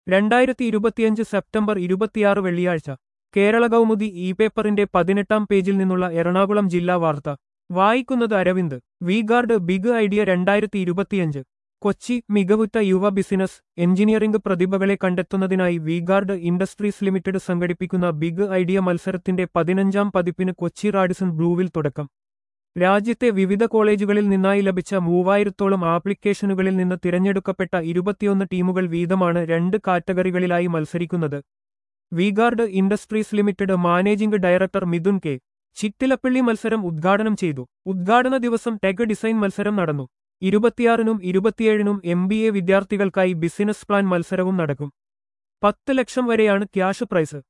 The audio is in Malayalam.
രണ്ടായിരത്തി ഇരുപത്തിയഞ്ച് സെപ്റ്റംബർ ഇരുപത്തിയാറ് വെള്ളിയാഴ്ച കേരള കൗമുദി ഇ പേപ്പറിന്റെ പതിനെട്ടാം പേജിൽ നിന്നുള്ള എറണാകുളം ജില്ലാ വാർത്ത വായിക്കുന്നത് Aravind V guard big idea രണ്ടായിരത്തി ഇരുപത്തിയഞ്ച് കൊച്ചി മികവുറ്റ യുവ ബിസിനസ് എഞ്ചിനീയറിംഗ് പ്രതിഭകളെ കണ്ടെത്തുന്നതിനായി വി ഗാർഡ് ഇൻഡസ്ട്രീസ് ലിമിറ്റഡ് സംഘടിപ്പിക്കുന്ന ബിഗ് ഐഡിയ മത്സരത്തിന്റെ പതിനഞ്ചാം പതിപ്പിന് കൊച്ചി റാഡിസൺ ബ്ലൂവിൽ തുടക്കം രാജ്യത്തെ വിവിധ കോളേജുകളിൽ നിന്നായി ലഭിച്ച മൂവായിരത്തോളം ആപ്ലിക്കേഷനുകളിൽ നിന്ന് തിരഞ്ഞെടുക്കപ്പെട്ട ഇരുപത്തിയൊന്ന് ടീമുകൾ വീതമാണ് രണ്ട് കാറ്റഗറികളിലായി മത്സരിക്കുന്നത് V guard industries limited managing director Mithun K Chittilappilly മത്സരം ഉദ്ഘാടനം ചെയ്തു ഉദ്ഘാടന ദിവസം ടെക് ഡിസൈൻ മത്സരം നടന്നു ഇരുപത്തിയാറിനും ഇരുപത്തിയേഴിനും എം ബി എ വിദ്യാർത്ഥികൾക്കായി ബിസിനസ് പ്ലാൻ മത്സരവും നടക്കും പത്ത് ലക്ഷം വരെയാണ് ക്യാഷ് പ്രൈസ്